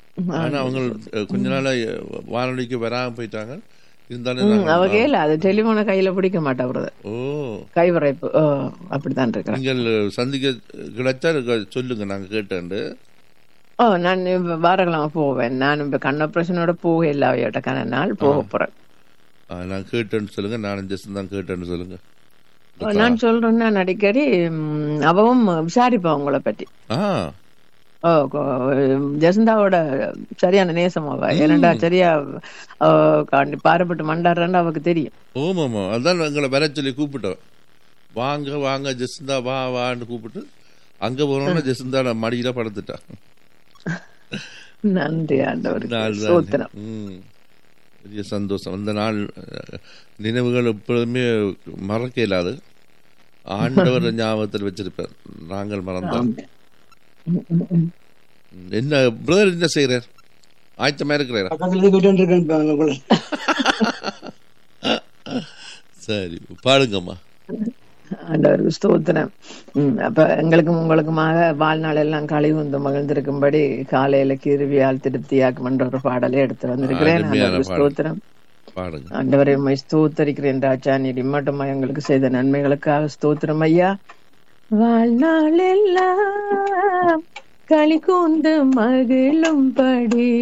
ஆனா அவங்க அஹ், கொஞ்ச நாளா அஹ், வானொலிக்கு வராம போயிட்டாங்க இருந்தாலும் ம், நாங்க- அவ கேல அது டெலிபோனை கையில பிடிக்க மாட்டா பிரதர் ஓ கைவரைப்பு ஓ, அப்படித்தான் இருக்கிறேன் நீங்கள் சந்திக்க கிடைச்சா இருக்க- சொல்லுங்க நாங்க கேட்டேன் ஓ நான் இப்ப வாரக்கிழமை போவேன் நான் இப்ப கண் ஆபரேஷனோட போக இல்லை அவையோட கன நாள் போக போறேன் நான் கேட்டேன்னு சொல்லுங்க நானும் ஜஸ்ட் தான் கேட்டேன்னு சொல்லுங்க ஓ, நான் சொல்றேன் நான் அடிக்கடி ம், அவவும் விசாரிப்பா உங்களை பற்றி ஆ ஓ கொ- ஜெசந்தாவோட சரியான நேசம் அவ ஏனண்டா சரியா ஓ, காண்டி பாரப்பட்டு மண்டாடுறான்னு அவக்கு தெரியும் ஓமாமா அதான் எங்களை வர சொல்லி கூப்பிட்டோம் வாங்க வாங்க ஜெசிந்தா வா வான்னு கூப்பிட்டு அங்க போனோம்னா ஜெசிந்தா மடியில படுத்துட்டா நன்றி ஆண்டவருக்கு நாள் தான். சோத்திரம் ம். பெரிய சந்தோஷம் அந்த நாள் அஹ், நினைவுகள் எப்பொழுதுமே மறக்க இயலாது ஆண்டவர் ஞாபகத்தில் வச்சிருப்பார் நாங்கள் மறந்தோம் ம், ம், ம். என்ன பிரதர் என்ன செய்யறார் ஆயத்தமா இருக்கிறாரா பக்கத்துல இருந்து போயிட்டு இருக்கேன் போல சரி பாடுங்கம்மா ஆண்டவருக்கு ஸ்தோத்திரம் ம், அப்ப எங்களுக்கும் உங்களுக்குமாக வாழ்நாள் எல்லாம் கழிவு வந்து மகிழ்ந்திருக்கும்படி காலையில கிருவியால் திருப்தியாக்கும் என்ற ஒரு பாடலை எடுத்து வந்திருக்கிறேன் அருமையான ஆண்டவருக்கு பாடல். ஸ்தோத்திரம் பாடுங்க ஆண்டவரை உம்மை ஸ்தோத்தரிக்கிறேன் ராஜா நீர் இம்மட்டுமா எங்களுக்கு செய்த நன்மைகளுக்காக ஸ்தோத்திரம் ஐயா வாழ்நாள் எல்லாம் களி கூந்து மகிழும்படி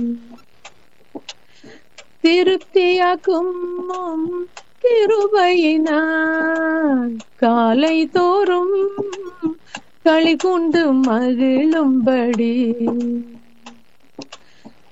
திருப்தியாக்கும் உம் கிருபையினால் காலை தோறும் களி கூந்து மகிழும்படி